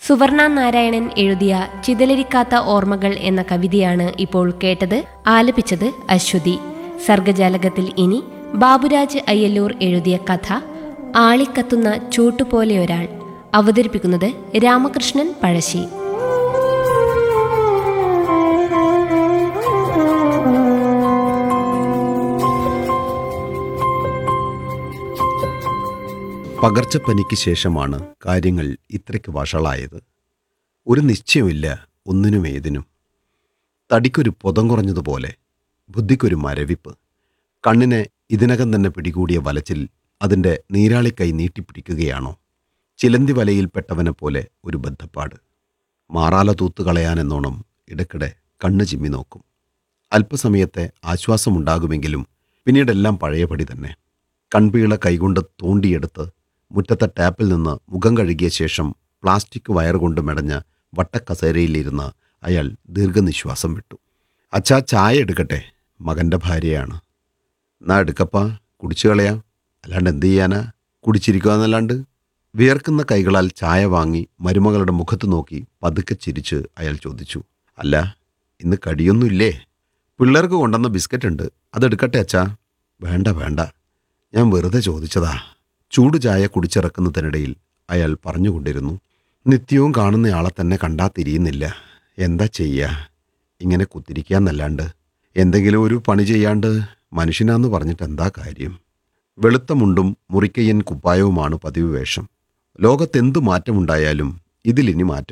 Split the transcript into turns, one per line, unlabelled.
സുവർണ നാരായണൻ എഴുതിയ ചിതലരിക്കാത്ത ഓർമ്മകൾ എന്ന കവിതയാണ് ഇപ്പോൾ കേട്ടത് ആലപിച്ചത് അശ്വതി സർഗജാലകത്തിൽ ഇനി ബാബുരാജ് അയ്യല്ലൂർ എഴുതിയ കഥ ആളിക്കത്തുന്ന ചൂട്ടുപോലെ ഒരാൾ അവതരിപ്പിക്കുന്നത് രാമകൃഷ്ണൻ പഴശ്ശി
പകർച്ചപ്പനിക്ക് ശേഷമാണ് കാര്യങ്ങൾ ഇത്രയ്ക്ക് വഷളായത് ഒരു നിശ്ചയമില്ല ഒന്നിനും ഏതിനും തടിക്കൊരു പുതം കുറഞ്ഞതുപോലെ ബുദ്ധിക്കൊരു മരവിപ്പ് കണ്ണിനെ ഇതിനകം തന്നെ പിടികൂടിയ വലച്ചിൽ അതിൻ്റെ നീരാളിക്കൈ നീട്ടിപ്പിടിക്കുകയാണോ ചിലന്തി വലയിൽപ്പെട്ടവനെ പോലെ ഒരു ബദ്ധപ്പാട് മാറാല തൂത്തു കളയാനെന്നോണം ഇടയ്ക്കിടെ കണ്ണ് ചിമ്മി നോക്കും അല്പസമയത്തെ ആശ്വാസമുണ്ടാകുമെങ്കിലും പിന്നീടെല്ലാം പഴയപടി തന്നെ കൺപീള കൈകൊണ്ട് തോണ്ടിയെടുത്ത് മുറ്റത്തെ ടാപ്പിൽ നിന്ന് മുഖം കഴുകിയ ശേഷം പ്ലാസ്റ്റിക് വയർ കൊണ്ട് മെടഞ്ഞ വട്ടക്കസേരയിലിരുന്ന് അയാൾ ദീർഘനിശ്വാസം വിട്ടു അച്ഛാ ചായ എടുക്കട്ടെ മകൻ്റെ ഭാര്യയാണ് എന്നാ എടുക്കപ്പാ കുടിച്ചു കളയാം അല്ലാണ്ട് എന്ത് ചെയ്യാനാ കുടിച്ചിരിക്കുക എന്നല്ലാണ്ട് വിയർക്കുന്ന കൈകളാൽ ചായ വാങ്ങി മരുമകളുടെ മുഖത്ത് നോക്കി പതുക്കെ ചിരിച്ച് അയാൾ ചോദിച്ചു അല്ല ഇന്ന് കടിയൊന്നുമില്ലേ പിള്ളേർക്ക് കൊണ്ടുവന്ന ബിസ്ക്കറ്റ് ഉണ്ട് അതെടുക്കട്ടെ അച്ഛാ വേണ്ട വേണ്ട ഞാൻ വെറുതെ ചോദിച്ചതാ ചൂട് ചായ കുടിച്ചിറക്കുന്നതിനിടയിൽ അയാൾ പറഞ്ഞുകൊണ്ടിരുന്നു നിത്യവും കാണുന്നയാളെ തന്നെ കണ്ടാ തിരിയുന്നില്ല എന്താ ചെയ്യുക ഇങ്ങനെ കുത്തിരിക്കാന്നല്ലാണ്ട് എന്തെങ്കിലും ഒരു പണി ചെയ്യാണ്ട് മനുഷ്യനാന്ന് പറഞ്ഞിട്ട് എന്താ കാര്യം വെളുത്ത മുണ്ടും മുറിക്കയ്യൻ കുപ്പായവുമാണ് പതിവ് വേഷം ലോകത്തെന്തു മാറ്റമുണ്ടായാലും ഇതിലിനി മാറ്റം